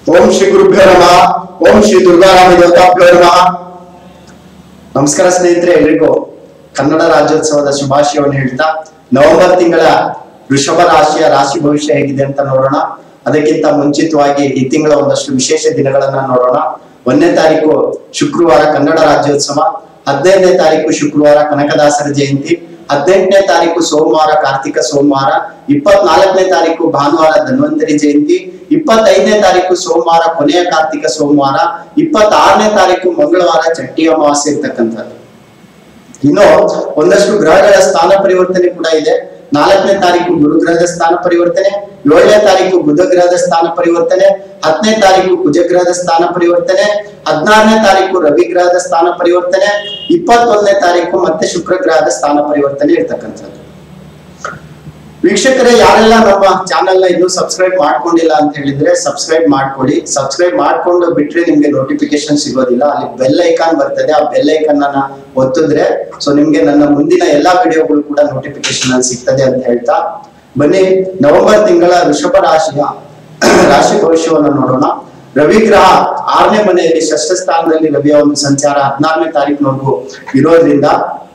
ಓಂ ಶ್ರೀ ಗುರುಭ್ಯೋ ನಮಃ ಓಂ ಶ್ರೀ ದುರ್ಗಾರಾಮ ದೇವತಾಭ್ಯೋ ನಮಃ ನಮಸ್ಕಾರ ಸ್ನೇಹಿತರೆ ಎಲ್ರಿಗೂ ಕನ್ನಡ ರಾಜ್ಯೋತ್ಸವದ ಶುಭಾಶಯವನ್ನು ಹೇಳ್ತಾ ನವೆಂಬರ್ ತಿಂಗಳ ವೃಷಭ ರಾಶಿಯ ರಾಶಿ ಭವಿಷ್ಯ ಹೇಗಿದೆ ಅಂತ ನೋಡೋಣ ಅದಕ್ಕಿಂತ ಮುಂಚಿತವಾಗಿ ಈ ತಿಂಗಳ ಒಂದಷ್ಟು ವಿಶೇಷ ದಿನಗಳನ್ನ ನೋಡೋಣ ಒಂದನೇ ತಾರೀಕು ಶುಕ್ರವಾರ ಕನ್ನಡ ರಾಜ್ಯೋತ್ಸವ ಹದಿನೈದನೇ ತಾರೀಕು ಶುಕ್ರವಾರ ಕನಕದಾಸರ ಜಯಂತಿ ಹದಿನೆಂಟನೇ ತಾರೀಕು ಸೋಮವಾರ ಕಾರ್ತಿಕ ಸೋಮವಾರ ಇಪ್ಪತ್ನಾಲ್ಕನೇ ತಾರೀಕು ಭಾನುವಾರ ಧನ್ವಂತರಿ ಜಯಂತಿ ಇಪ್ಪತ್ತೈದನೇ ತಾರೀಕು ಸೋಮವಾರ ಕೊನೆಯ ಕಾರ್ತಿಕ ಸೋಮವಾರ ಇಪ್ಪತ್ತಾರನೇ ತಾರೀಕು ಮಂಗಳವಾರ ಚಟ್ಟಿ ಅಮಾವಾಸ್ಯೆ ಇರ್ತಕ್ಕಂಥದ್ದು ಇನ್ನು ಒಂದಷ್ಟು ಗ್ರಹಗಳ ಸ್ಥಾನ ಪರಿವರ್ತನೆ ಕೂಡ ಇದೆ ನಾಲ್ಕನೇ ತಾರೀಕು ಗುರುಗ್ರಹದ ಸ್ಥಾನ ಪರಿವರ್ತನೆ ಏಳನೇ ತಾರೀಕು ಬುಧ ಗ್ರಹದ ಸ್ಥಾನ ಪರಿವರ್ತನೆ ಹತ್ತನೇ ತಾರೀಕು ಕುಜಗ್ರಹದ ಸ್ಥಾನ ಪರಿವರ್ತನೆ ಹದಿನಾರನೇ ತಾರೀಕು ರವಿ ಗ್ರಹದ ಸ್ಥಾನ ಪರಿವರ್ತನೆ ಇಪ್ಪತ್ತೊಂದನೇ ತಾರೀಕು ಮತ್ತೆ ಶುಕ್ರ ಗ್ರಹದ ಸ್ಥಾನ ಪರಿವರ್ತನೆ ಇರ್ತಕ್ಕಂಥದ್ದು ವೀಕ್ಷಕರೇ ಯಾರೆಲ್ಲ ನಮ್ಮ ಚಾನೆಲ್ ನ ಇನ್ನೂ ಸಬ್ಸ್ಕ್ರೈಬ್ ಮಾಡ್ಕೊಂಡಿಲ್ಲ ಅಂತ ಹೇಳಿದ್ರೆ ಸಬ್ಸ್ಕ್ರೈಬ್ ಮಾಡ್ಕೊಳ್ಳಿ ಸಬ್ಸ್ಕ್ರೈಬ್ ಮಾಡ್ಕೊಂಡು ಬಿಟ್ರೆ ನಿಮ್ಗೆ ನೋಟಿಫಿಕೇಶನ್ ಸಿಗೋದಿಲ್ಲ ಅಲ್ಲಿ ಬೆಲ್ ಐಕಾನ್ ಬರ್ತದೆ ಆ ಬೆಲ್ ಐಕಾನ್ ಅನ್ನ ಒತ್ತಿದ್ರೆ ಸೊ ನಿಮ್ಗೆ ನನ್ನ ಮುಂದಿನ ಎಲ್ಲಾ ವಿಡಿಯೋಗಳು ಕೂಡ ನೋಟಿಫಿಕೇಶನ್ ಅಲ್ಲಿ ಸಿಗ್ತದೆ ಅಂತ ಹೇಳ್ತಾ ಬನ್ನಿ ನವೆಂಬರ್ ತಿಂಗಳ ವೃಷಭ ರಾಶಿಯ ರಾಶಿ ಭವಿಷ್ಯವನ್ನು ನೋಡೋಣ ರವಿ ಗ್ರಹ ಆರನೇ ಮನೆಯಲ್ಲಿ ಷಷ್ಠ ಸ್ಥಾನದಲ್ಲಿ ರವಿಯ ಒಂದು ಸಂಚಾರ ಹದಿನಾರನೇ ತಾರೀಕಿನವರೆಗೂ ಇರೋದ್ರಿಂದ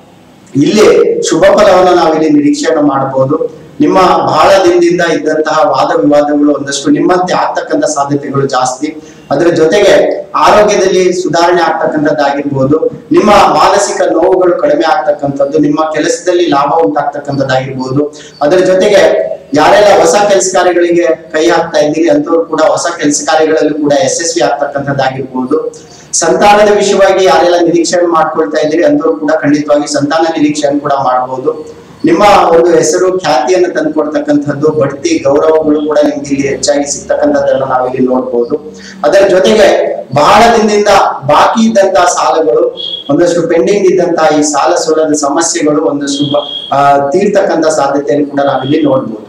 ಇಲ್ಲಿ ಶುಭ ಫಲವನ್ನ ನಾವಿಲ್ಲಿ ನಿರೀಕ್ಷೆಯನ್ನು ಮಾಡಬಹುದು ನಿಮ್ಮ ಬಹಳ ದಿನದಿಂದ ಇದ್ದಂತಹ ವಾದ ವಿವಾದಗಳು ಒಂದಷ್ಟು ನಿಮ್ಮಂತೆ ಆಗ್ತಕ್ಕಂಥ ಸಾಧ್ಯತೆಗಳು ಜಾಸ್ತಿ ಅದರ ಜೊತೆಗೆ ಆರೋಗ್ಯದಲ್ಲಿ ಸುಧಾರಣೆ ಆಗ್ತಕ್ಕಂಥದ್ದಾಗಿರ್ಬೋದು ನಿಮ್ಮ ಮಾನಸಿಕ ನೋವುಗಳು ಕಡಿಮೆ ಆಗ್ತಕ್ಕಂಥದ್ದು ನಿಮ್ಮ ಕೆಲಸದಲ್ಲಿ ಲಾಭ ಉಂಟಾಗ್ತಕ್ಕಂಥದ್ದಾಗಿರ್ಬೋದು ಅದರ ಜೊತೆಗೆ ಯಾರೆಲ್ಲ ಹೊಸ ಕೆಲಸ ಕಾರ್ಯಗಳಿಗೆ ಕೈ ಹಾಕ್ತಾ ಇದ್ದೀರಿ ಅಂತವ್ರು ಕೂಡ ಹೊಸ ಕೆಲಸ ಕಾರ್ಯಗಳಲ್ಲಿ ಕೂಡ ಯಶಸ್ವಿ ಆಗ್ತಕ್ಕಂಥದ್ದಾಗಿರ್ಬೋದು ಸಂತಾನದ ವಿಷಯವಾಗಿ ಯಾರೆಲ್ಲ ನಿರೀಕ್ಷೆಯನ್ನು ಮಾಡ್ಕೊಳ್ತಾ ಇದ್ದೀರಿ ಅಂತವ್ರು ಕೂಡ ಖಂಡಿತವಾಗಿ ಸಂತಾನ ನಿರೀಕ್ಷೆಯನ್ನು ಕೂಡ ಮಾಡಬಹುದು ನಿಮ್ಮ ಒಂದು ಹೆಸರು ಖ್ಯಾತಿಯನ್ನು ತಂದುಕೊಡ್ತಕ್ಕಂಥದ್ದು ಬಡ್ತಿ ಗೌರವಗಳು ಕೂಡ ನಿಮ್ಗೆ ಇಲ್ಲಿ ಹೆಚ್ಚಾಗಿ ಸಿಗ್ತಕ್ಕಂಥದ್ದನ್ನ ನಾವಿಲ್ಲಿ ನೋಡ್ಬೋದು ಅದರ ಜೊತೆಗೆ ಬಹಳ ದಿನದಿಂದ ಬಾಕಿ ಇದ್ದಂತಹ ಸಾಲಗಳು ಒಂದಷ್ಟು ಪೆಂಡಿಂಗ್ ಇದ್ದಂತಹ ಈ ಸಾಲ ಸೋಲದ ಸಮಸ್ಯೆಗಳು ಒಂದಷ್ಟು ಬ- ಆ, ತೀರ್ತಕ್ಕಂಥ ಸಾಧ್ಯತೆಯನ್ನು ಕೂಡ ನಾವಿಲ್ಲಿ ನೋಡ್ಬೋದು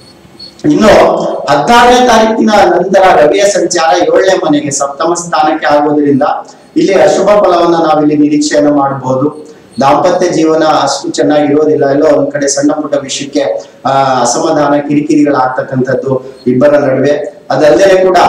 ಇನ್ನು ಹದಿನಾರನೇ ತಾರೀಕಿನ ನಂತರ ರವಿಯ ಸಂಚಾರ ಏಳನೇ ಮನೆಗೆ ಸಪ್ತಮ ಸ್ಥಾನಕ್ಕೆ ಆಗೋದ್ರಿಂದ ಇಲ್ಲಿ ಅಶುಭ ಫಲವನ್ನ ನಾವಿಲ್ಲಿ ನಿರೀಕ್ಷೆಯನ್ನು ಮಾಡಬಹುದು ದಾಂಪತ್ಯ ಜೀವನ ಅಷ್ಟು ಚೆನ್ನಾಗಿರೋದಿಲ್ಲ ಎಲ್ಲೋ ಒಂದ್ ಕಡೆ ಸಣ್ಣ ಪುಟ್ಟ ವಿಷಯಕ್ಕೆ ಆ ಅಸಮಾಧಾನ ಕಿರಿಕಿರಿಗಳಾಗ್ತಕ್ಕಂಥದ್ದು ಇಬ್ಬರ ನಡುವೆ ಅದಲ್ಲದೆ ಕೂಡ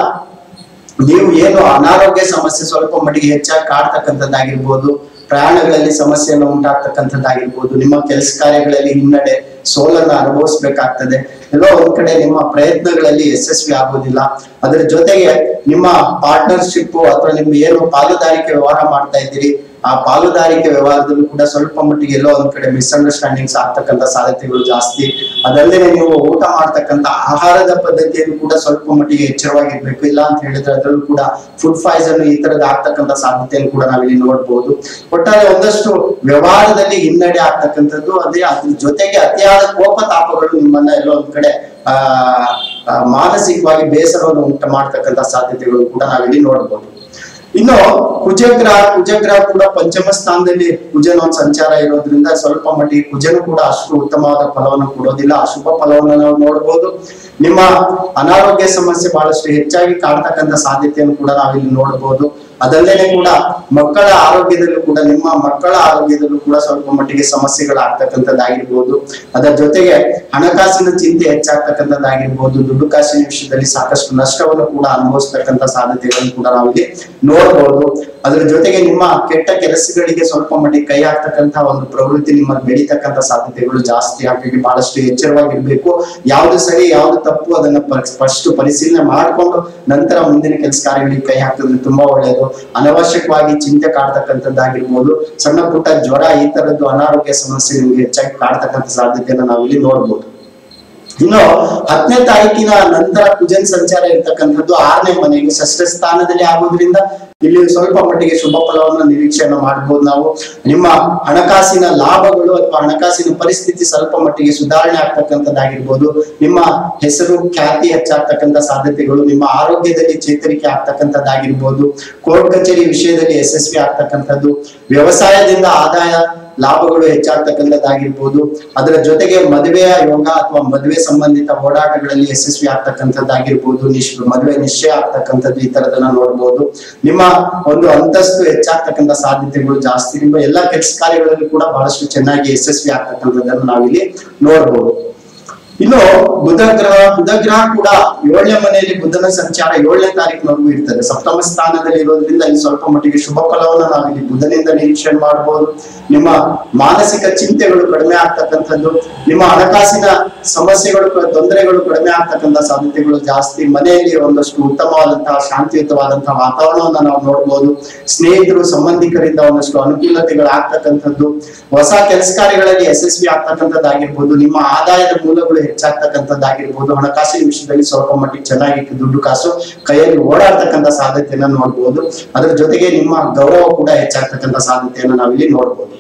ನೀವು ಏನು ಅನಾರೋಗ್ಯ ಸಮಸ್ಯೆ ಸ್ವಲ್ಪ ಮಟ್ಟಿಗೆ ಹೆಚ್ಚಾಗಿ ಕಾಡ್ತಕ್ಕಂಥದ್ದಾಗಿರ್ಬೋದು ಪ್ರಯಾಣಗಳಲ್ಲಿ ಸಮಸ್ಯೆಯನ್ನು ಉಂಟಾಗ್ತಕ್ಕಂಥದ್ದಾಗಿರ್ಬೋದು ನಿಮ್ಮ ಕೆಲಸ ಕಾರ್ಯಗಳಲ್ಲಿ ಹಿನ್ನಡೆ ಸೋಲನ್ನ ಅನುಭವಿಸ್ಬೇಕಾಗ್ತದೆ ಎಲ್ಲೋ ಒಂದ್ ಕಡೆ ನಿಮ್ಮ ಪ್ರಯತ್ನಗಳಲ್ಲಿ ಯಶಸ್ವಿ ಆಗೋದಿಲ್ಲ ಅದರ ಜೊತೆಗೆ ನಿಮ್ಮ ಪಾರ್ಟ್ನರ್ಶಿಪ್ ಅಥವಾ ನಿಮ್ಮ ಏನು ಪಾಲುದಾರಿಕೆ ವ್ಯವಹಾರ ಮಾಡ್ತಾ ಇದ್ದೀರಿ ಆ ಪಾಲುದಾರಿಕೆ ವ್ಯವಹಾರದಲ್ಲೂ ಕೂಡ ಸ್ವಲ್ಪ ಮಟ್ಟಿಗೆ ಎಲ್ಲೋ ಒಂದ್ ಕಡೆ ಮಿಸ್ಅಂಡರ್ಸ್ಟ್ಯಾಂಡಿಂಗ್ಸ್ ಆಗ್ತಕ್ಕಂಥ ಸಾಧ್ಯತೆಗಳು ಜಾಸ್ತಿ ಅದಲ್ಲದೆ ನೀವು ಊಟ ಮಾಡ್ತಕ್ಕಂಥ ಆಹಾರದ ಪದ್ಧತಿಯನ್ನು ಕೂಡ ಸ್ವಲ್ಪ ಮಟ್ಟಿಗೆ ಎಚ್ಚರವಾಗಿರ್ಬೇಕು ಇಲ್ಲ ಅಂತ ಹೇಳಿದ್ರೆ ಅದರಲ್ಲೂ ಕೂಡ ಫುಡ್ ಪಾಯ್ಸನ್ ಈ ತರದ ಆಗ್ತಕ್ಕಂಥ ಸಾಧ್ಯತೆಯನ್ನು ಕೂಡ ನಾವಿಲ್ಲಿ ನೋಡ್ಬೋದು ಒಟ್ಟಾರೆ ಒಂದಷ್ಟು ವ್ಯವಹಾರದಲ್ಲಿ ಹಿನ್ನಡೆ ಆಗ್ತಕ್ಕಂಥದ್ದು ಅದೇ ಅದ್ರ ಜೊತೆಗೆ ಅತಿಯಾದ ಕೋಪ ತಾಪಗಳು ನಿಮ್ಮನ್ನ ಎಲ್ಲೋ ಒಂದ್ ಕಡೆ ಆ ಆ, ಮಾನಸಿಕವಾಗಿ ಬೇಸರವನ್ನು ಉಂಟು ಮಾಡ್ತಕ್ಕಂಥ ಸಾಧ್ಯತೆಗಳು ಕೂಡ ನಾವಿಲ್ಲಿ ನೋಡ್ಬೋದು ಇನ್ನು ಕುಜಗ್ರಹ ಕುಜಗ್ರಹ ಕೂಡ ಪಂಚಮ ಸ್ಥಾನದಲ್ಲಿ ಕುಜನ ಒಂದು ಸಂಚಾರ ಇರೋದ್ರಿಂದ ಸ್ವಲ್ಪ ಮಟ್ಟಿಗೆ ಕುಜನು ಕೂಡ ಅಷ್ಟು ಉತ್ತಮವಾದ ಫಲವನ್ನು ಕೊಡೋದಿಲ್ಲ ಅಶುಭ ಫಲವನ್ನು ನಾವು ನೋಡಬಹುದು ನಿಮ್ಮ ಅನಾರೋಗ್ಯ ಸಮಸ್ಯೆ ಬಹಳಷ್ಟು ಹೆಚ್ಚಾಗಿ ಕಾಡ್ತಕ್ಕಂಥ ಸಾಧ್ಯತೆಯನ್ನು ಕೂಡ ನಾವಿಲ್ಲಿ ನೋಡಬಹುದು ಅದಲ್ಲದೆ ಕೂಡ ಮಕ್ಕಳ ಆರೋಗ್ಯದಲ್ಲೂ ಕೂಡ ನಿಮ್ಮ ಮಕ್ಕಳ ಆರೋಗ್ಯದಲ್ಲೂ ಕೂಡ ಸ್ವಲ್ಪ ಮಟ್ಟಿಗೆ ಸಮಸ್ಯೆಗಳಾಗ್ತಕ್ಕಂಥದ್ದಾಗಿರ್ಬೋದು ಅದರ ಜೊತೆಗೆ ಹಣಕಾಸಿನ ಚಿಂತೆ ಹೆಚ್ಚಾಗ್ತಕ್ಕಂಥದ್ದಾಗಿರ್ಬೋದು ದುಡ್ಡು ಕಾಸಿನ ವಿಷಯದಲ್ಲಿ ಸಾಕಷ್ಟು ನಷ್ಟವನ್ನು ಕೂಡ ಅನುಭವಿಸ್ತಕ್ಕಂಥ ಸಾಧ್ಯತೆಗಳನ್ನು ಕೂಡ ನಾವಿಲ್ಲಿ ನೋಡಬಹುದು ಅದರ ಜೊತೆಗೆ ನಿಮ್ಮ ಕೆಟ್ಟ ಕೆಲಸಗಳಿಗೆ ಸ್ವಲ್ಪ ಮಟ್ಟಿಗೆ ಕೈ ಹಾಕ್ತಕ್ಕಂಥ ಒಂದು ಪ್ರವೃತ್ತಿ ನಿಮ್ಮಲ್ಲಿ ಬೆಳೀತಕ್ಕಂಥ ಸಾಧ್ಯತೆಗಳು ಜಾಸ್ತಿ ಹಾಗಾಗಿ ಬಹಳಷ್ಟು ಎಚ್ಚರವಾಗಿರ್ಬೇಕು ಯಾವ್ದು ಸರಿ ಯಾವ್ದು ತಪ್ಪು ಅದನ್ನ ಫಸ್ಟ್ ಪರಿಶೀಲನೆ ಮಾಡ್ಕೊಂಡು ನಂತರ ಮುಂದಿನ ಕೆಲಸ ಕಾರ್ಯಗಳಿಗೆ ಕೈ ಹಾಕಿದ್ರೆ ತುಂಬಾ ಒಳ್ಳೆಯದು ಅನವಶ್ಯಕವಾಗಿ ಚಿಂತೆ ಕಾಡ್ತಕ್ಕಂಥದ್ದಾಗಿರ್ಬೋದು ಸಣ್ಣ ಪುಟ್ಟ ಜ್ವರ ಈ ತರದ್ದು ಅನಾರೋಗ್ಯ ಸಮಸ್ಯೆ ನಿಮ್ಗೆ ಹೆಚ್ಚಾಗಿ ಕಾಡ್ತಕ್ಕಂಥ ಸಾಧ್ಯತೆಯನ್ನ ನಾವಿಲ್ಲಿ ನೋಡ್ಬೋದು ಇನ್ನು ಹತ್ತನೇ ತಾರೀಕಿನ ನಂತರ ಕುಜನ್ ಸಂಚಾರ ಇರ್ತಕ್ಕಂಥದ್ದು ಆರನೇ ಮನೆಗೆ ಷಷ್ಠ ಸ್ಥಾನದಲ್ಲಿ ಆಗೋದ್ರಿಂದ ಇಲ್ಲಿ ಸ್ವಲ್ಪ ಮಟ್ಟಿಗೆ ಶುಭ ಫಲವನ್ನು ನಿರೀಕ್ಷೆಯನ್ನು ಮಾಡಬಹುದು ನಾವು ನಿಮ್ಮ ಹಣಕಾಸಿನ ಲಾಭಗಳು ಅಥವಾ ಹಣಕಾಸಿನ ಪರಿಸ್ಥಿತಿ ಸ್ವಲ್ಪ ಮಟ್ಟಿಗೆ ಸುಧಾರಣೆ ಆಗ್ತಕ್ಕಂಥದ್ದಾಗಿರ್ಬೋದು ನಿಮ್ಮ ಹೆಸರು ಖ್ಯಾತಿ ಹೆಚ್ಚಾಗ್ತಕ್ಕಂಥ ಸಾಧ್ಯತೆಗಳು ನಿಮ್ಮ ಆರೋಗ್ಯದಲ್ಲಿ ಚೇತರಿಕೆ ಆಗ್ತಕ್ಕಂಥದ್ದಾಗಿರ್ಬೋದು ಕೋರ್ಟ್ ಕಚೇರಿ ವಿಷಯದಲ್ಲಿ ಯಶಸ್ವಿ ಆಗ್ತಕ್ಕಂಥದ್ದು ವ್ಯವಸಾಯದಿಂದ ಆದಾಯ ಲಾಭಗಳು ಹೆಚ್ಚಾಗ್ತಕ್ಕಂಥದ್ದಾಗಿರ್ಬೋದು ಅದರ ಜೊತೆಗೆ ಮದುವೆಯ ಯೋಗ ಅಥವಾ ಮದುವೆ ಸಂಬಂಧಿತ ಓಡಾಟಗಳಲ್ಲಿ ಯಶಸ್ವಿ ಆಗ್ತಕ್ಕಂಥದ್ದಾಗಿರ್ಬೋದು ನಿಶ್ ಮದುವೆ ನಿಶ್ಚಯ ಆಗ್ತಕ್ಕಂಥದ್ದು ಈ ತರದನ್ನ ನೋಡ್ಬೋದು ನಿಮ್ಮ ಒಂದು ಅಂತಸ್ತು ಹೆಚ್ಚಾಗ್ತಕ್ಕಂಥ ಸಾಧ್ಯತೆಗಳು ಜಾಸ್ತಿ ನಿಮ್ಮ ಎಲ್ಲಾ ಕೆಲಸ ಕಾರ್ಯಗಳಲ್ಲಿ ಕೂಡ ಬಹಳಷ್ಟು ಚೆನ್ನಾಗಿ ಯಶಸ್ವಿ ಆಗ್ತಕ್ಕಂಥದ್ದನ್ನು ನಾವಿಲ್ಲಿ ನೋಡ್ಬೋದು ಇನ್ನು ಬುಧ ಗ್ರಹ ಬುಧ ಗ್ರಹ ಕೂಡ ಏಳನೇ ಮನೆಯಲ್ಲಿ ಬುಧನ ಸಂಚಾರ ಏಳನೇ ತಾರೀಕಿನವರೆಗೂ ಇರ್ತದೆ ಸಪ್ತಮ ಸ್ಥಾನದಲ್ಲಿ ಇರೋದ್ರಿಂದ ಇಲ್ಲಿ ಸ್ವಲ್ಪ ಮಟ್ಟಿಗೆ ಶುಭ ಫಲವನ್ನ ನಾವು ಇಲ್ಲಿ ಬುಧನಿಂದ ನಿರೀಕ್ಷಣೆ ಮಾಡಬಹುದು ನಿಮ್ಮ ಮಾನಸಿಕ ಚಿಂತೆಗಳು ಕಡಿಮೆ ಆಗ್ತಕ್ಕಂಥದ್ದು ನಿಮ್ಮ ಹಣಕಾಸಿನ ಸಮಸ್ಯೆಗಳು ಕ- ತೊಂದರೆಗಳು ಕಡಿಮೆ ಆಗ್ತಕ್ಕಂಥ ಸಾಧ್ಯತೆಗಳು ಜಾಸ್ತಿ ಮನೆಯಲ್ಲಿ ಒಂದಷ್ಟು ಉತ್ತಮವಾದಂತಹ ಶಾಂತಿಯುತವಾದಂತಹ ವಾತಾವರಣವನ್ನ ನಾವು ನೋಡ್ಬೋದು ಸ್ನೇಹಿತರು ಸಂಬಂಧಿಕರಿಂದ ಒಂದಷ್ಟು ಅನುಕೂಲತೆಗಳು ಆಗ್ತಕ್ಕಂಥದ್ದು ಹೊಸ ಕೆಲಸ ಕಾರ್ಯಗಳಲ್ಲಿ ಯಶಸ್ವಿ ಆಗ್ತಕ್ಕಂಥದ್ದಾಗಿರ್ಬೋದು ನಿಮ್ಮ ಆದಾಯದ ಮೂಲಗಳು ಹೆಚ್ಚಾಗ್ತಕ್ಕಂಥದ್ದಾಗಿರ್ಬೋದು ಹಣಕಾಸಿನ ವಿಷಯದಲ್ಲಿ ಸ್ವಲ್ಪ ಮಟ್ಟಿಗೆ ಚೆನ್ನಾಗಿ ದುಡ್ಡು ಕಾಸು ಕೈಯಲ್ಲಿ ಓಡಾಡ್ತಕ್ಕಂಥ ಸಾಧ್ಯತೆಯನ್ನ ನೋಡ್ಬೋದು ಅದರ ಜೊತೆಗೆ ನಿಮ್ಮ ಗೌರವ ಕೂಡ ಹೆಚ್ಚಾಗ್ತಕ್ಕಂಥ ಸಾಧ್ಯತೆಯನ್ನ ನಾವಿಲ್ಲಿ ನೋಡ್ಬೋದು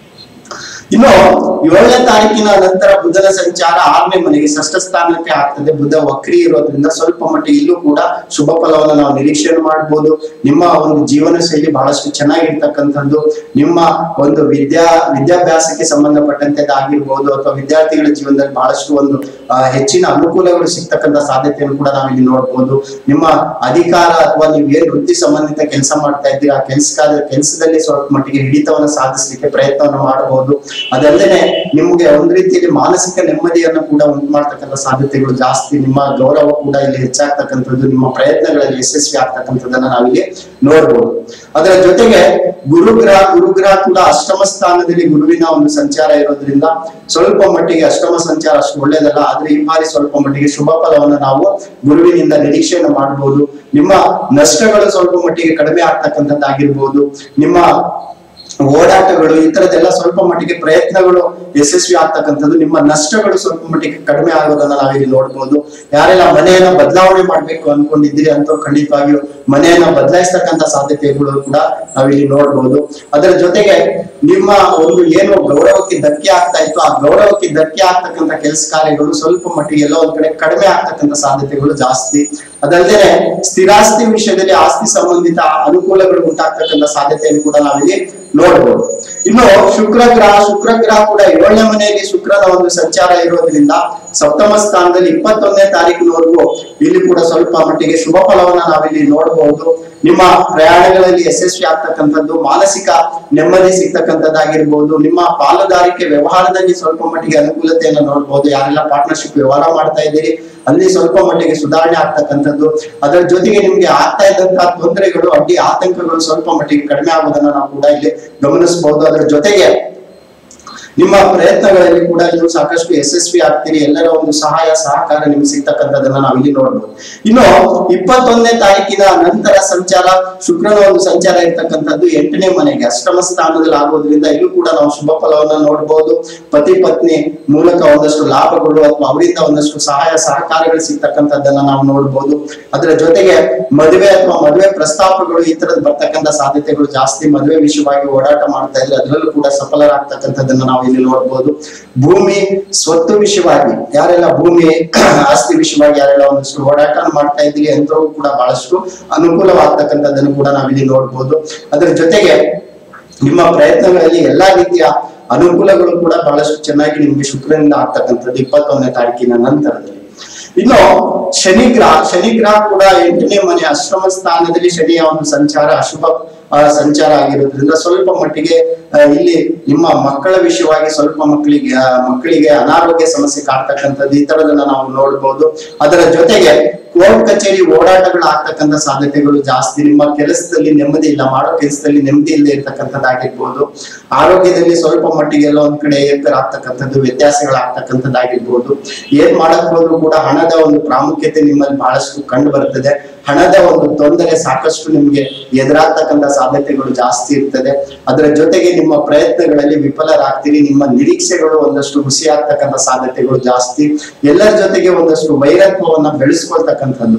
ಇನ್ನು ಏಳನೇ ತಾರೀಕಿನ ನಂತರ ಬುಧನ ಸಂಚಾರ ಆರನೇ ಮನೆಗೆ ಷಷ್ಠ ಸ್ಥಾನಕ್ಕೆ ಆಗ್ತದೆ ಬುಧ ವಕ್ರಿ ಇರೋದ್ರಿಂದ ಸ್ವಲ್ಪ ಮಟ್ಟಿಗೆ ಇಲ್ಲೂ ಕೂಡ ಶುಭ ಫಲವನ್ನು ನಾವು ನಿರೀಕ್ಷಣೆ ಮಾಡಬಹುದು ನಿಮ್ಮ ಒಂದು ಜೀವನ ಶೈಲಿ ಬಹಳಷ್ಟು ಚೆನ್ನಾಗಿರ್ತಕ್ಕಂಥದ್ದು ನಿಮ್ಮ ಒಂದು ವಿದ್ಯಾ ವಿದ್ಯಾಭ್ಯಾಸಕ್ಕೆ ಸಂಬಂಧಪಟ್ಟಂತೆ ಆಗಿರ್ಬೋದು ಅಥವಾ ವಿದ್ಯಾರ್ಥಿಗಳ ಜೀವನದಲ್ಲಿ ಬಹಳಷ್ಟು ಒಂದು ಆ, ಹೆಚ್ಚಿನ ಅನುಕೂಲಗಳು ಸಿಗ್ತಕ್ಕಂಥ ಸಾಧ್ಯತೆಯನ್ನು ಕೂಡ ನಾವಿಲ್ಲಿ ನೋಡ್ಬೋದು ನಿಮ್ಮ ಅಧಿಕಾರ ಅಥವಾ ನೀವು ಏನ್ ವೃತ್ತಿ ಸಂಬಂಧಿತ ಕೆಲಸ ಮಾಡ್ತಾ ಇದ್ದೀರಾ ಆ ಕೆಲಸ ಕೆಲಸದಲ್ಲಿ ಸ್ವಲ್ಪ ಮಟ್ಟಿಗೆ ಹಿಡಿತವನ್ನು ಸಾಧಿಸಲಿಕ್ಕೆ ಪ್ರಯತ್ನವನ್ನು ಮಾಡಬಹುದು ಅದಲ್ಲದೆ ನಿಮ್ಗೆ ಒಂದ್ ರೀತಿಯಲ್ಲಿ ಮಾನಸಿಕ ನೆಮ್ಮದಿಯನ್ನು ಕೂಡ ಉಂಟು ಮಾಡ್ತಕ್ಕಂಥ ಸಾಧ್ಯತೆಗಳು ಜಾಸ್ತಿ ನಿಮ್ಮ ಗೌರವ ಕೂಡ ಇಲ್ಲಿ ಹೆಚ್ಚಾಗ್ತಕ್ಕಂಥದ್ದು ನಿಮ್ಮ ಪ್ರಯತ್ನಗಳಲ್ಲಿ ಯಶಸ್ವಿ ಆಗ್ತಕ್ಕಂಥದ್ದನ್ನ ನಾವಿಲ್ಲಿ ನೋಡ್ಬೋದು ಅದರ ಜೊತೆಗೆ ಗುರುಗ್ರಹ ಗುರುಗ್ರಹ ಕೂಡ ಅಷ್ಟಮ ಸ್ಥಾನದಲ್ಲಿ ಗುರುವಿನ ಒಂದು ಸಂಚಾರ ಇರೋದ್ರಿಂದ ಸ್ವಲ್ಪ ಮಟ್ಟಿಗೆ ಅಷ್ಟಮ ಸಂಚಾರ ಅಷ್ಟು ಒಳ್ಳೇದಲ್ಲ ಆದ್ರೆ ಈ ಬಾರಿ ಸ್ವಲ್ಪ ಮಟ್ಟಿಗೆ ಶುಭ ಫಲವನ್ನು ನಾವು ಗುರುವಿನಿಂದ ನಿರೀಕ್ಷೆಯನ್ನು ಮಾಡಬಹುದು ನಿಮ್ಮ ನಷ್ಟಗಳು ಸ್ವಲ್ಪ ಮಟ್ಟಿಗೆ ಕಡಿಮೆ ಆಗ್ತಕ್ಕಂಥದ್ದಾಗಿರ್ಬೋದು ನಿಮ್ಮ ಓಡಾಟಗಳು ಈ ತರದೆಲ್ಲ ಸ್ವಲ್ಪ ಮಟ್ಟಿಗೆ ಪ್ರಯತ್ನಗಳು ಯಶಸ್ವಿ ಆಗ್ತಕ್ಕಂಥದ್ದು ನಿಮ್ಮ ನಷ್ಟಗಳು ಸ್ವಲ್ಪ ಮಟ್ಟಿಗೆ ಕಡಿಮೆ ಆಗೋದನ್ನ ನಾವಿಲ್ಲಿ ನೋಡ್ಬೋದು ಯಾರೆಲ್ಲ ಮನೆಯನ್ನ ಬದಲಾವಣೆ ಮಾಡ್ಬೇಕು ಅನ್ಕೊಂಡಿದ್ದೀರಿ ಅಂತ ಖಂಡಿತವಾಗಿಯೂ ಮನೆಯನ್ನ ಬದಲಾಯಿಸ್ತಕ್ಕಂಥ ಸಾಧ್ಯತೆಗಳು ಕೂಡ ನಾವಿಲ್ಲಿ ನೋಡ್ಬೋದು ಅದರ ಜೊತೆಗೆ ನಿಮ್ಮ ಒಂದು ಏನು ಗೌರವಕ್ಕೆ ಧಕ್ಕೆ ಆಗ್ತಾ ಇತ್ತು ಆ ಗೌರವಕ್ಕೆ ಧಕ್ಕೆ ಆಗ್ತಕ್ಕಂಥ ಕೆಲಸ ಕಾರ್ಯಗಳು ಸ್ವಲ್ಪ ಮಟ್ಟಿಗೆ ಎಲ್ಲೋ ಒಂದ್ ಕಡೆ ಕಡಿಮೆ ಆಗ್ತಕ್ಕಂಥ ಸಾಧ್ಯತೆಗಳು ಜಾಸ್ತಿ ಅದಲ್ಲದೆ ಸ್ಥಿರಾಸ್ತಿ ವಿಷಯದಲ್ಲಿ ಆಸ್ತಿ ಸಂಬಂಧಿತ ಅನುಕೂಲಗಳು ಉಂಟಾಗ್ತಕ್ಕಂಥ ಸಾಧ್ಯತೆಯನ್ನು ಕೂಡ ನಾವಿಲ್ಲಿ ನೋಡ್ಬೋದು ಇನ್ನು ಶುಕ್ರ ಗ್ರಹ ಶುಕ್ರ ಗ್ರಹ ಕೂಡ ಏಳನೇ ಮನೆಯಲ್ಲಿ ಶುಕ್ರನ ಒಂದು ಸಂಚಾರ ಇರೋದ್ರಿಂದ ಸಪ್ತಮ ಸ್ಥಾನದಲ್ಲಿ ಇಪ್ಪತ್ತೊಂದನೇ ತಾರೀಕಿನವರೆಗೂ ಇಲ್ಲಿ ಕೂಡ ಸ್ವಲ್ಪ ಮಟ್ಟಿಗೆ ಶುಭ ಫಲವನ್ನ ನಾವಿಲ್ಲಿ ನೋಡಬಹುದು ನಿಮ್ಮ ಪ್ರಯಾಣಗಳಲ್ಲಿ ಯಶಸ್ವಿ ಆಗ್ತಕ್ಕಂಥದ್ದು ಮಾನಸಿಕ ನೆಮ್ಮದಿ ಸಿಗ್ತಕ್ಕಂಥದ್ದಾಗಿರ್ಬೋದು ನಿಮ್ಮ ಪಾಲುದಾರಿಕೆ ವ್ಯವಹಾರದಲ್ಲಿ ಸ್ವಲ್ಪ ಮಟ್ಟಿಗೆ ಅನುಕೂಲತೆಯನ್ನು ನೋಡ್ಬೋದು ಯಾರೆಲ್ಲ ಪಾರ್ಟ್ನರ್ಶಿಪ್ ವ್ಯವಹಾರ ಮಾಡ್ತಾ ಇದ್ದೀರಿ ಅಲ್ಲಿ ಸ್ವಲ್ಪ ಮಟ್ಟಿಗೆ ಸುಧಾರಣೆ ಆಗ್ತಕ್ಕಂಥದ್ದು ಅದರ ಜೊತೆಗೆ ನಿಮ್ಗೆ ಆಗ್ತಾ ಇದ್ದಂತಹ ತೊಂದರೆಗಳು ಅಡ್ಡಿ ಆತಂಕಗಳು ಸ್ವಲ್ಪ ಮಟ್ಟಿಗೆ ಕಡಿಮೆ ಆಗೋದನ್ನ ನಾವು ಕೂಡ ಇಲ್ಲಿ ಗಮನಿಸಬಹುದು ಅದರ ಜೊತೆಗೆ ನಿಮ್ಮ ಪ್ರಯತ್ನಗಳಲ್ಲಿ ಕೂಡ ನೀವು ಸಾಕಷ್ಟು ಯಶಸ್ವಿ ಆಗ್ತೀರಿ ಎಲ್ಲರ ಒಂದು ಸಹಾಯ ಸಹಕಾರ ನಿಮ್ಗೆ ಸಿಗ್ತಕ್ಕಂಥದ್ದನ್ನ ನಾವು ಇಲ್ಲಿ ನೋಡ್ಬೋದು ಇನ್ನು ಇಪ್ಪತ್ತೊಂದನೇ ತಾರೀಕಿನ ನಂತರ ಸಂಚಾರ ಶುಕ್ರನ ಒಂದು ಸಂಚಾರ ಇರ್ತಕ್ಕಂಥದ್ದು ಎಂಟನೇ ಮನೆಗೆ ಅಷ್ಟಮ ಸ್ಥಾನದಲ್ಲಿ ಆಗೋದ್ರಿಂದ ಇಲ್ಲೂ ಕೂಡ ನಾವು ಶುಭ ಫಲವನ್ನ ನೋಡ್ಬೋದು ಪತಿ ಪತ್ನಿ ಮೂಲಕ ಒಂದಷ್ಟು ಲಾಭಗಳು ಅಥವಾ ಅವರಿಂದ ಒಂದಷ್ಟು ಸಹಾಯ ಸಹಕಾರಗಳು ಸಿಗ್ತಕ್ಕಂಥದ್ದನ್ನ ನಾವು ನೋಡ್ಬೋದು ಅದರ ಜೊತೆಗೆ ಮದುವೆ ಅಥವಾ ಮದುವೆ ಪ್ರಸ್ತಾಪಗಳು ಈ ತರದ್ ಬರ್ತಕ್ಕಂಥ ಸಾಧ್ಯತೆಗಳು ಜಾಸ್ತಿ ಮದುವೆ ವಿಷಯವಾಗಿ ಓಡಾಟ ಮಾಡ್ತಾ ಇದ್ರೆ ಅದರಲ್ಲೂ ಕೂಡ ಸಫಲರಾಗ್ತಕ್ಕಂಥದ್ದನ್ನ ನಾವು ಇಲ್ಲಿ ನೋಡ್ಬೋದು ಭೂಮಿ ಸ್ವತ್ತು ವಿಷಯವಾಗಿ ಯಾರೆಲ್ಲ ಭೂಮಿ ಆಸ್ತಿ ವಿಷಯವಾಗಿ ಯಾರೆಲ್ಲ ಒಂದಷ್ಟು ಓಡಾಟ ಮಾಡ್ತಾ ಇದ್ದೀರಿ ಅಂತವೂ ಕೂಡ ಬಹಳಷ್ಟು ಅನುಕೂಲವಾಗ್ತಕ್ಕಂಥದ್ದನ್ನು ಕೂಡ ನಾವಿಲ್ಲಿ ನೋಡ್ಬೋದು ಅದರ ಜೊತೆಗೆ ನಿಮ್ಮ ಪ್ರಯತ್ನಗಳಲ್ಲಿ ಎಲ್ಲಾ ರೀತಿಯ ಅನುಕೂಲಗಳು ಕೂಡ ಬಹಳಷ್ಟು ಚೆನ್ನಾಗಿ ನಿಮ್ಗೆ ಶುಕ್ರನಿಂದ ಆಗ್ತಕ್ಕಂಥದ್ದು ಇಪ್ಪತ್ತೊಂದನೇ ತಾರೀಕಿನ ನಂತರದಲ್ಲಿ ಇನ್ನು ಶನಿ ಗ್ರಹ ಶನಿ ಗ್ರಹ ಕೂಡ ಎಂಟನೇ ಮನೆ ಅಶ್ರಮ ಸ್ಥಾನದಲ್ಲಿ ಶನಿಯ ಒಂದು ಸಂಚಾರ ಅಶುಭ ಆ, ಸಂಚಾರ ಆಗಿರೋದ್ರಿಂದ ಸ್ವಲ್ಪ ಮಟ್ಟಿಗೆ ಆ, ಇಲ್ಲಿ ನಿಮ್ಮ ಮಕ್ಕಳ ವಿಷಯವಾಗಿ ಸ್ವಲ್ಪ ಮಕ್ಕಳಿಗೆ ಆ, ಮಕ್ಕಳಿಗೆ ಅನಾರೋಗ್ಯ ಸಮಸ್ಯೆ ಕಾಡ್ತಕ್ಕಂಥದ್ದು ಈ ತರದನ್ನ ನಾವು ನೋಡ್ಬೋದು ಅದರ ಜೊತೆಗೆ ಕೋರ್ಟ್ ಕಚೇರಿ ಓಡಾಟಗಳು ಆಗ್ತಕ್ಕಂಥ ಸಾಧ್ಯತೆಗಳು ಜಾಸ್ತಿ ನಿಮ್ಮ ಕೆಲಸದಲ್ಲಿ ನೆಮ್ಮದಿ ಇಲ್ಲ ಮಾಡೋ ಕೆಲಸದಲ್ಲಿ ನೆಮ್ಮದಿ ಇಲ್ಲದೆ ಇರ್ತಕ್ಕಂಥದ್ದಾಗಿರ್ಬೋದು ಆರೋಗ್ಯದಲ್ಲಿ ಸ್ವಲ್ಪ ಮಟ್ಟಿಗೆ ಎಲ್ಲ ಒಂದ್ ಕಡೆ ಏರ್ಪೇರಾಗ್ತಕ್ಕಂಥದ್ದು ವ್ಯತ್ಯಾಸಗಳಾಗ್ತಕ್ಕಂಥದ್ದಾಗಿರ್ಬೋದು ಏನ್ ಮಾಡಕ್ ಹೋದ್ರು ಕೂಡ ಹಣದ ಒಂದು ಪ್ರಾಮುಖ್ಯತೆ ನಿಮ್ಮಲ್ಲಿ ಬಹಳಷ್ಟು ಕಂಡು ಬರ್ತದೆ ಹಣದ ಒಂದು ತೊಂದರೆ ಸಾಕಷ್ಟು ನಿಮ್ಗೆ ಎದುರಾಗ್ತಕ್ಕಂಥ ಸಾಧ್ಯತೆಗಳು ಜಾಸ್ತಿ ಇರ್ತದೆ ಅದರ ಜೊತೆಗೆ ನಿಮ್ಮ ಪ್ರಯತ್ನಗಳಲ್ಲಿ ವಿಫಲರಾಗ್ತೀರಿ ನಿಮ್ಮ ನಿರೀಕ್ಷೆಗಳು ಒಂದಷ್ಟು ಹುಸಿ ಆಗ್ತಕ್ಕಂಥ ಸಾಧ್ಯತೆಗಳು ಜಾಸ್ತಿ ಎಲ್ಲರ ಜೊತೆಗೆ ಒಂದಷ್ಟು ವೈರತ್ವವನ್ನ ಬೆಳೆಸ್ಕೊಳ್ತಕ್ಕಂಥದ್ದು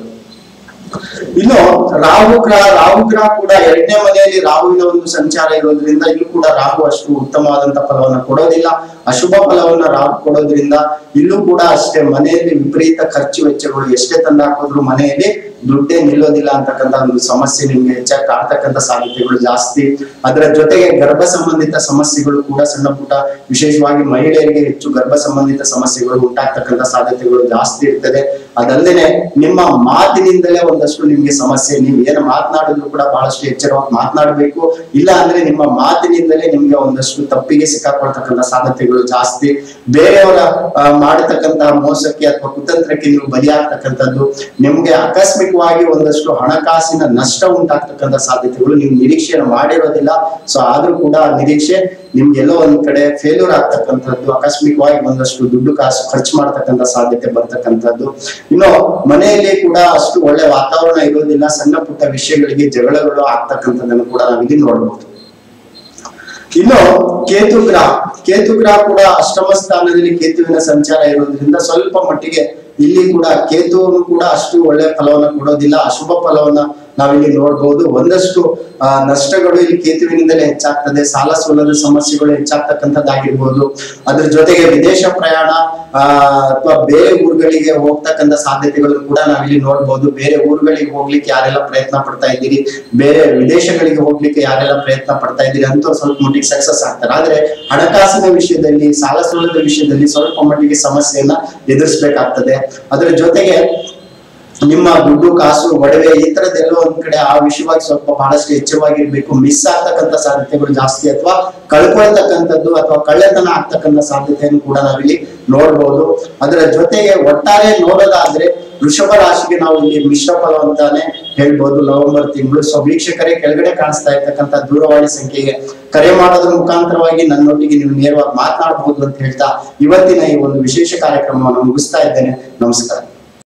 ಇನ್ನು ರಾಹು ಗ್ರಹ ರಾಹು ಗ್ರಹ ಕೂಡ ಎರಡನೇ ಮನೆಯಲ್ಲಿ ರಾಹುವಿನ ಒಂದು ಸಂಚಾರ ಇರೋದ್ರಿಂದ ಇಲ್ಲೂ ಕೂಡ ರಾಹು ಅಷ್ಟು ಉತ್ತಮವಾದಂತ ಫಲವನ್ನ ಕೊಡೋದಿಲ್ಲ ಅಶುಭ ಫಲವನ್ನ ರಾಹು ಕೊಡೋದ್ರಿಂದ ಇಲ್ಲೂ ಕೂಡ ಅಷ್ಟೇ ಮನೆಯಲ್ಲಿ ವಿಪರೀತ ಖರ್ಚು ವೆಚ್ಚಗಳು ಎಷ್ಟೇ ತಂದು ಹಾಕಿದ್ರು ಮನೆಯಲ್ಲಿ ದುಡ್ಡೇ ನಿಲ್ಲೋದಿಲ್ಲ ಅಂತಕ್ಕಂಥ ಒಂದು ಸಮಸ್ಯೆ ನಿಮ್ಗೆ ಹೆಚ್ಚಾಗಿ ಕಾಡ್ತಕ್ಕಂಥ ಸಾಧ್ಯತೆಗಳು ಜಾಸ್ತಿ ಅದರ ಜೊತೆಗೆ ಗರ್ಭ ಸಂಬಂಧಿತ ಸಮಸ್ಯೆಗಳು ಕೂಡ ಸಣ್ಣ ಪುಟ್ಟ ವಿಶೇಷವಾಗಿ ಮಹಿಳೆಯರಿಗೆ ಹೆಚ್ಚು ಗರ್ಭ ಸಂಬಂಧಿತ ಸಮಸ್ಯೆಗಳು ಉಂಟಾಗ್ತಕ್ಕಂಥ ಸಾಧ್ಯತೆಗಳು ಜಾಸ್ತಿ ಇರ್ತದೆ ಅದಲ್ಲದೆ ನಿಮ್ಮ ಮಾತಿನಿಂದಲೇ ಒಂದಷ್ಟು ನಿಮ್ಗೆ ಸಮಸ್ಯೆ ನೀವು ಏನು ಮಾತನಾಡಿದ್ರು ಕೂಡ ಬಹಳಷ್ಟು ಎಚ್ಚರವಾಗಿ ಮಾತನಾಡಬೇಕು ಇಲ್ಲ ಅಂದ್ರೆ ನಿಮ್ಮ ಮಾತಿನಿಂದಲೇ ನಿಮ್ಗೆ ಒಂದಷ್ಟು ತಪ್ಪಿಗೆ ಸಿಕ್ಕಾಕೊಳ್ತಕ್ಕಂಥ ಸಾಧ್ಯತೆಗಳು ಜಾಸ್ತಿ ಬೇರೆಯವರ ಆ, ಮಾಡತಕ್ಕಂತಹ ಮೋಸಕ್ಕೆ ಅಥವಾ ಕುತಂತ್ರಕ್ಕೆ ನೀವು ಬಲಿಯಾಗ್ತಕ್ಕಂಥದ್ದು ನಿಮ್ಗೆ ಆಕಸ್ಮಿಕವಾಗಿ ಒಂದಷ್ಟು ಹಣಕಾಸಿನ ನಷ್ಟ ಉಂಟಾಗ್ತಕ್ಕಂಥ ಸಾಧ್ಯತೆಗಳು ನೀವು ನಿರೀಕ್ಷೆಯನ್ನು ಮಾಡಿರೋದಿಲ್ಲ ಸೊ ಆದ್ರೂ ಕೂಡ ಆ ನಿರೀಕ್ಷೆ ನಿಮ್ಗೆ ಎಲ್ಲೋ ಒಂದ್ ಕಡೆ ಫೇಲ್ಯೂರ್ ಆಗ್ತಕ್ಕಂಥದ್ದು ಆಕಸ್ಮಿಕವಾಗಿ ಒಂದಷ್ಟು ದುಡ್ಡು ಕಾಸು ಖರ್ಚು ಮಾಡ್ತಕ್ಕಂಥ ಸಾಧ್ಯತೆ ಬರ್ತಕ್ಕಂಥದ್ದು ಇನ್ನು ಮನೆಯಲ್ಲಿ ಕೂಡ ಅಷ್ಟು ಒಳ್ಳೆ ವಾತಾವರಣ ಇರೋದಿಲ್ಲ ಸಣ್ಣ ಪುಟ್ಟ ವಿಷಯಗಳಿಗೆ ಜಗಳಗಳು ಆಗ್ತಕ್ಕಂಥದ್ದನ್ನು ಕೂಡ ನಾವಿಲ್ಲಿ ನೋಡ್ಬೋದು ಇನ್ನು ಕೇತು ಗ್ರಹ ಕೇತು ಗ್ರಹ ಕೂಡ ಅಷ್ಟಮ ಸ್ಥಾನದಲ್ಲಿ ಕೇತುವಿನ ಸಂಚಾರ ಇರೋದ್ರಿಂದ ಸ್ವಲ್ಪ ಮಟ್ಟಿಗೆ ಇಲ್ಲಿ ಕೂಡ ಕೇತುವನ್ನು ಕೂಡ ಅಷ್ಟು ಒಳ್ಳೆ ಫಲವನ್ನ ಕೊಡೋದಿಲ್ಲ ಅಶುಭ ಫಲವನ್ನ ನಾವಿಲ್ಲಿ ನೋಡ್ಬೋದು ಒಂದಷ್ಟು ಆ, ನಷ್ಟಗಳು ಇಲ್ಲಿ ಕೇತುವಿನಿಂದಲೇ ಹೆಚ್ಚಾಗ್ತದೆ ಸಾಲ ಸೋಲದ ಸಮಸ್ಯೆಗಳು ಹೆಚ್ಚಾಗ್ತಕ್ಕಂಥದ್ದಾಗಿರ್ಬೋದು ಅದ್ರ ಜೊತೆಗೆ ವಿದೇಶ ಪ್ರಯಾಣ ಆ ಅಥವಾ ಬೇರೆ ಊರುಗಳಿಗೆ ಹೋಗ್ತಕ್ಕಂಥ ಸಾಧ್ಯತೆಗಳು ಕೂಡ ನಾವಿಲ್ಲಿ ನೋಡ್ಬೋದು ಬೇರೆ ಊರುಗಳಿಗೆ ಹೋಗ್ಲಿಕ್ಕೆ ಯಾರೆಲ್ಲ ಪ್ರಯತ್ನ ಪಡ್ತಾ ಇದ್ದೀರಿ ಬೇರೆ ವಿದೇಶಗಳಿಗೆ ಹೋಗ್ಲಿಕ್ಕೆ ಯಾರೆಲ್ಲ ಪ್ರಯತ್ನ ಪಡ್ತಾ ಇದ್ದೀರಿ ಅಂತ ಸ್ವಲ್ಪ ಮಟ್ಟಿಗೆ ಸಕ್ಸಸ್ ಆಗ್ತಾರೆ ಆದ್ರೆ ಹಣಕಾಸಿನ ವಿಷಯದಲ್ಲಿ ಸಾಲ ಸೋಲದ ವಿಷಯದಲ್ಲಿ ಸ್ವಲ್ಪ ಮಟ್ಟಿಗೆ ಸಮಸ್ಯೆಯನ್ನ ಎದುರಿಸ್ಬೇಕಾಗ್ತದೆ ಅದರ ಜೊತೆಗೆ ನಿಮ್ಮ ದುಡ್ಡು ಕಾಸು ಒಡವೆ ಈ ತರದ್ದೆಲ್ಲೋ ಒಂದ್ ಕಡೆ ಆ ವಿಷಯವಾಗಿ ಸ್ವಲ್ಪ ಬಹಳಷ್ಟು ಎಚ್ಚರವಾಗಿರ್ಬೇಕು ಮಿಸ್ ಆಗ್ತಕ್ಕಂಥ ಸಾಧ್ಯತೆಗಳು ಜಾಸ್ತಿ ಅಥವಾ ಕಳ್ಕೊಳ್ತಕ್ಕಂಥದ್ದು ಅಥವಾ ಕಳ್ಳತನ ಆಗ್ತಕ್ಕಂಥ ಸಾಧ್ಯತೆಯನ್ನು ಕೂಡ ನಾವಿಲ್ಲಿ ನೋಡ್ಬೋದು ಅದರ ಜೊತೆಗೆ ಒಟ್ಟಾರೆ ನೋಡೋದಾದ್ರೆ ವೃಷಭ ರಾಶಿಗೆ ನಾವು ಇಲ್ಲಿ ಮಿಶ್ರ ಫಲ ಅಂತಾನೆ ಹೇಳ್ಬೋದು ನವೆಂಬರ್ ತಿಂಗಳು ಸೊ ವೀಕ್ಷಕರೇ ಕೆಳಗಡೆ ಕಾಣಿಸ್ತಾ ಇರ್ತಕ್ಕಂಥ ದೂರವಾಣಿ ಸಂಖ್ಯೆಗೆ ಕರೆ ಮಾಡೋದ್ರ ಮುಖಾಂತರವಾಗಿ ನನ್ನೊಟ್ಟಿಗೆ ನೀವು ನೇರವಾಗಿ ಮಾತನಾಡಬಹುದು ಅಂತ ಹೇಳ್ತಾ ಇವತ್ತಿನ ಈ ಒಂದು ವಿಶೇಷ ಕಾರ್ಯಕ್ರಮವನ್ನು ಮುಗಿಸ್ತಾ ಇದ್ದೇನೆ ನಮಸ್ಕಾರ